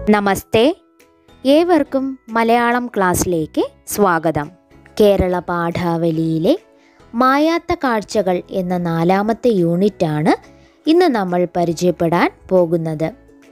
നമസ്തേ ഏവർക്കും മലയാളം ക്ലാസ്സിലേക്ക് സ്വാഗതം കേരള പാഠാവലിയിലെ മായാത്ത കാഴ്ചകൾ എന്ന നാലാമത്തെ യൂണിറ്റാണ് ഇന്ന് നമ്മൾ പരിചയപ്പെടാൻ പോകുന്നത്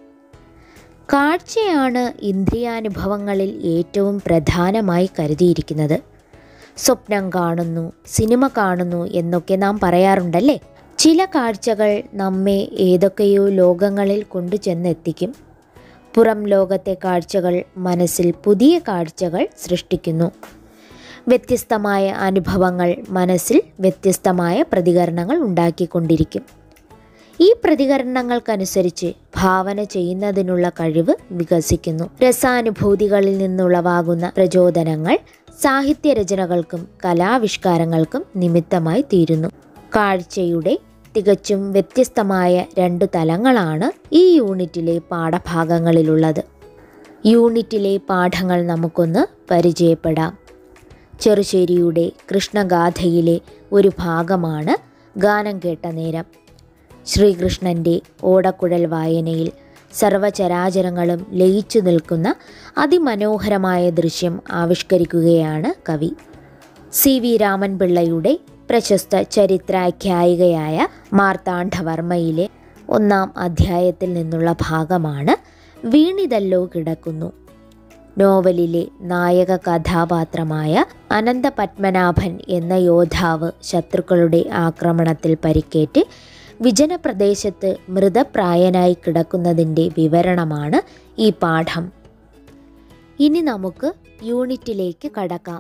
കാഴ്ചയാണ് ഇന്ദ്രിയാനുഭവങ്ങളിൽ ഏറ്റവും പ്രധാനമായി കരുതിയിരിക്കുന്നത് സ്വപ്നം കാണുന്നു സിനിമ കാണുന്നു എന്നൊക്കെ നാം പറയാറുണ്ടല്ലേ ചില കാഴ്ചകൾ നമ്മെ ഏതൊക്കെയോ ലോകങ്ങളിൽ കൊണ്ടു ചെന്നെത്തിക്കും പുറം ലോകത്തെ കാഴ്ചകൾ മനസ്സിൽ പുതിയ കാഴ്ചകൾ സൃഷ്ടിക്കുന്നു വ്യത്യസ്തമായ അനുഭവങ്ങൾ മനസ്സിൽ വ്യത്യസ്തമായ പ്രതികരണങ്ങൾ ഉണ്ടാക്കിക്കൊണ്ടിരിക്കും ഈ പ്രതികരണങ്ങൾക്കനുസരിച്ച് ഭാവന ചെയ്യുന്നതിനുള്ള കഴിവ് വികസിക്കുന്നു രസാനുഭൂതികളിൽ നിന്നുളവാകുന്ന പ്രചോദനങ്ങൾ സാഹിത്യരചനകൾക്കും കലാവിഷ്കാരങ്ങൾക്കും നിമിത്തമായി തീരുന്നു കാഴ്ചയുടെ തികച്ചും വ്യത്യസ്തമായ രണ്ടു തലങ്ങളാണ് ഈ യൂണിറ്റിലെ പാഠഭാഗങ്ങളിലുള്ളത് യൂണിറ്റിലെ പാഠങ്ങൾ നമുക്കൊന്ന് പരിചയപ്പെടാം ചെറുശ്ശേരിയുടെ കൃഷ്ണഗാഥയിലെ ഒരു ഭാഗമാണ് ഗാനം കേട്ട നേരം ശ്രീകൃഷ്ണൻ്റെ ഓടക്കുഴൽ വായനയിൽ സർവചരാചരങ്ങളും ലയിച്ചു നിൽക്കുന്ന അതിമനോഹരമായ ദൃശ്യം ആവിഷ്കരിക്കുകയാണ് കവി സി വി രാമൻപിള്ളയുടെ പ്രശസ്ത ചരിത്രാഖ്യായികയായ മാർത്താണ്ഡവർമ്മയിലെ ഒന്നാം അധ്യായത്തിൽ നിന്നുള്ള ഭാഗമാണ് വീണിതല്ലോ കിടക്കുന്നു നോവലിലെ നായക കഥാപാത്രമായ അനന്തപത്മനാഭൻ എന്ന യോദ്ധാവ് ശത്രുക്കളുടെ ആക്രമണത്തിൽ പരിക്കേറ്റ് വിജനപ്രദേശത്ത് മൃതപ്രായനായി കിടക്കുന്നതിൻ്റെ വിവരണമാണ് ഈ പാഠം ഇനി നമുക്ക് യൂണിറ്റിലേക്ക് കടക്കാം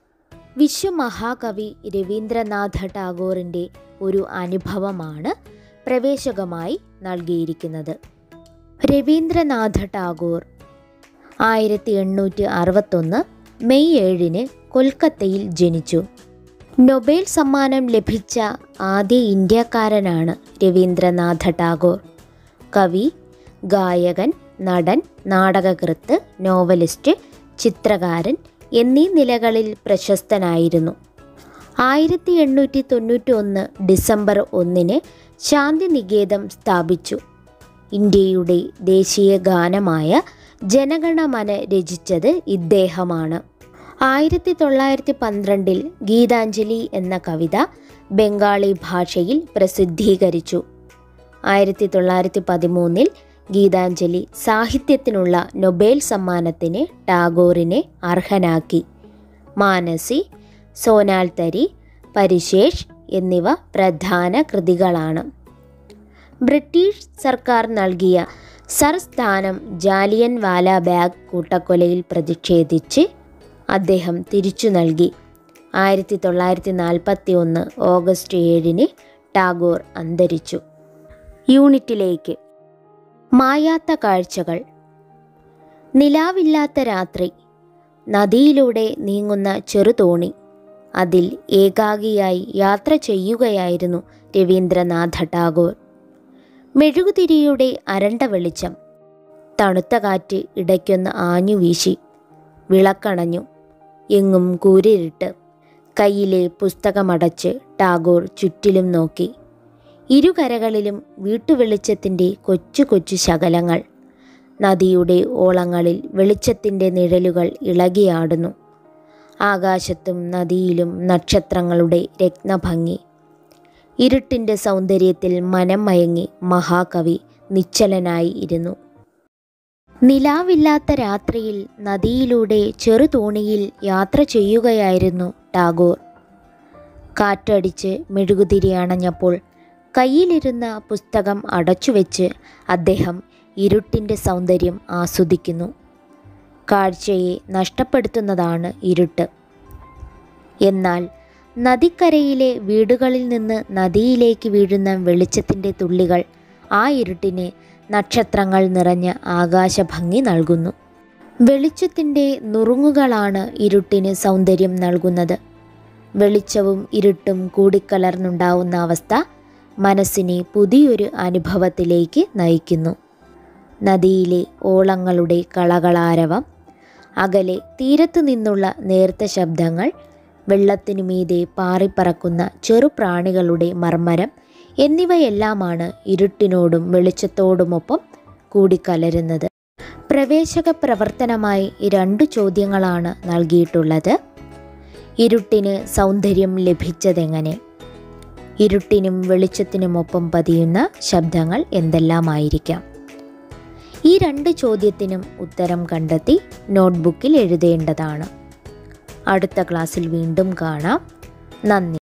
വിശ്വമഹാകവി രവീന്ദ്രനാഥ ടാഗോറിൻ്റെ ഒരു അനുഭവമാണ് പ്രവേശകമായി നൽകിയിരിക്കുന്നത് രവീന്ദ്രനാഥ ടാഗോർ ആയിരത്തി എണ്ണൂറ്റി അറുപത്തൊന്ന് മെയ് ഏഴിന് കൊൽക്കത്തയിൽ ജനിച്ചു നൊബേൽ സമ്മാനം ലഭിച്ച ആദ്യ ഇന്ത്യക്കാരനാണ് രവീന്ദ്രനാഥ ടാഗോർ കവി ഗായകൻ നടൻ നാടകകൃത്ത് നോവലിസ്റ്റ് ചിത്രകാരൻ എന്നീ നിലകളിൽ പ്രശസ്തനായിരുന്നു ആയിരത്തി എണ്ണൂറ്റി തൊണ്ണൂറ്റി ഒന്ന് ഡിസംബർ ഒന്നിന് ശാന്തിനികേതം സ്ഥാപിച്ചു ഇന്ത്യയുടെ ദേശീയ ഗാനമായ ജനഗണമന രചിച്ചത് ഇദ്ദേഹമാണ് ആയിരത്തി തൊള്ളായിരത്തി പന്ത്രണ്ടിൽ ഗീതാഞ്ജലി എന്ന കവിത ബംഗാളി ഭാഷയിൽ പ്രസിദ്ധീകരിച്ചു ആയിരത്തി തൊള്ളായിരത്തി പതിമൂന്നിൽ ഗീതാഞ്ജലി സാഹിത്യത്തിനുള്ള നൊബേൽ സമ്മാനത്തിന് ടാഗോറിനെ അർഹനാക്കി മാനസി സോനാൽ തരി പരിശേഷ് എന്നിവ പ്രധാന കൃതികളാണ് ബ്രിട്ടീഷ് സർക്കാർ നൽകിയ സർ സ്ഥാനം ജാലിയൻ വാലാബാഗ് കൂട്ടക്കൊലയിൽ പ്രതിഷേധിച്ച് അദ്ദേഹം തിരിച്ചു നൽകി ആയിരത്തി തൊള്ളായിരത്തി നാൽപ്പത്തി ഒന്ന് ഓഗസ്റ്റ് ഏഴിന് ടാഗോർ അന്തരിച്ചു യൂണിറ്റിലേക്ക് മായാത്ത കാഴ്ചകൾ നിലാവില്ലാത്ത രാത്രി നദിയിലൂടെ നീങ്ങുന്ന ചെറുതോണി അതിൽ ഏകാഗിയായി യാത്ര ചെയ്യുകയായിരുന്നു രവീന്ദ്രനാഥ ടാഗോർ മെഴുകുതിരിയുടെ അരണ്ട വെളിച്ചം തണുത്ത കാറ്റ് ഇടയ്ക്കൊന്ന് ആഞ്ഞു വീശി വിളക്കണഞ്ഞു എങ്ങും കൂരിരുട്ട് കയ്യിലെ പുസ്തകമടച്ച് ടാഗോർ ചുറ്റിലും നോക്കി ഇരുകരകളിലും വീട്ടുവെളിച്ചത്തിൻ്റെ കൊച്ചു കൊച്ചു ശകലങ്ങൾ നദിയുടെ ഓളങ്ങളിൽ വെളിച്ചത്തിൻ്റെ നിഴലുകൾ ഇളകിയാടുന്നു ആകാശത്തും നദിയിലും നക്ഷത്രങ്ങളുടെ രത്നഭംഗി ഇരുട്ടിൻ്റെ സൗന്ദര്യത്തിൽ മനം മയങ്ങി മഹാകവി നിശ്ചലനായി ഇരുന്നു നിലാവില്ലാത്ത രാത്രിയിൽ നദിയിലൂടെ ചെറുതോണിയിൽ യാത്ര ചെയ്യുകയായിരുന്നു ടാഗോർ കാറ്റടിച്ച് മെഴുകുതിരി അണഞ്ഞപ്പോൾ കയ്യിലിരുന്ന പുസ്തകം അടച്ചുവെച്ച് അദ്ദേഹം ഇരുട്ടിൻ്റെ സൗന്ദര്യം ആസ്വദിക്കുന്നു കാഴ്ചയെ നഷ്ടപ്പെടുത്തുന്നതാണ് ഇരുട്ട് എന്നാൽ നദിക്കരയിലെ വീടുകളിൽ നിന്ന് നദിയിലേക്ക് വീഴുന്ന വെളിച്ചത്തിൻ്റെ തുള്ളികൾ ആ ഇരുട്ടിന് നക്ഷത്രങ്ങൾ നിറഞ്ഞ ആകാശഭംഗി നൽകുന്നു വെളിച്ചത്തിൻ്റെ നുറുങ്ങുകളാണ് ഇരുട്ടിന് സൗന്ദര്യം നൽകുന്നത് വെളിച്ചവും ഇരുട്ടും കൂടിക്കലർന്നുണ്ടാവുന്ന അവസ്ഥ മനസ്സിനെ പുതിയൊരു അനുഭവത്തിലേക്ക് നയിക്കുന്നു നദിയിലെ ഓളങ്ങളുടെ കളകളാരവം അകലെ തീരത്തു നിന്നുള്ള നേർത്ത ശബ്ദങ്ങൾ വെള്ളത്തിനു മീതെ പാറിപ്പറക്കുന്ന ചെറുപ്രാണികളുടെ മർമ്മരം എന്നിവയെല്ലാമാണ് ഇരുട്ടിനോടും വെളിച്ചത്തോടുമൊപ്പം കൂടിക്കലരുന്നത് പ്രവേശക പ്രവർത്തനമായി രണ്ട് ചോദ്യങ്ങളാണ് നൽകിയിട്ടുള്ളത് ഇരുട്ടിന് സൗന്ദര്യം ലഭിച്ചതെങ്ങനെ ഇരുട്ടിനും വെളിച്ചത്തിനുമൊപ്പം പതിയുന്ന ശബ്ദങ്ങൾ എന്തെല്ലാമായിരിക്കാം ഈ രണ്ട് ചോദ്യത്തിനും ഉത്തരം കണ്ടെത്തി നോട്ട്ബുക്കിൽ എഴുതേണ്ടതാണ് അടുത്ത ക്ലാസ്സിൽ വീണ്ടും കാണാം നന്ദി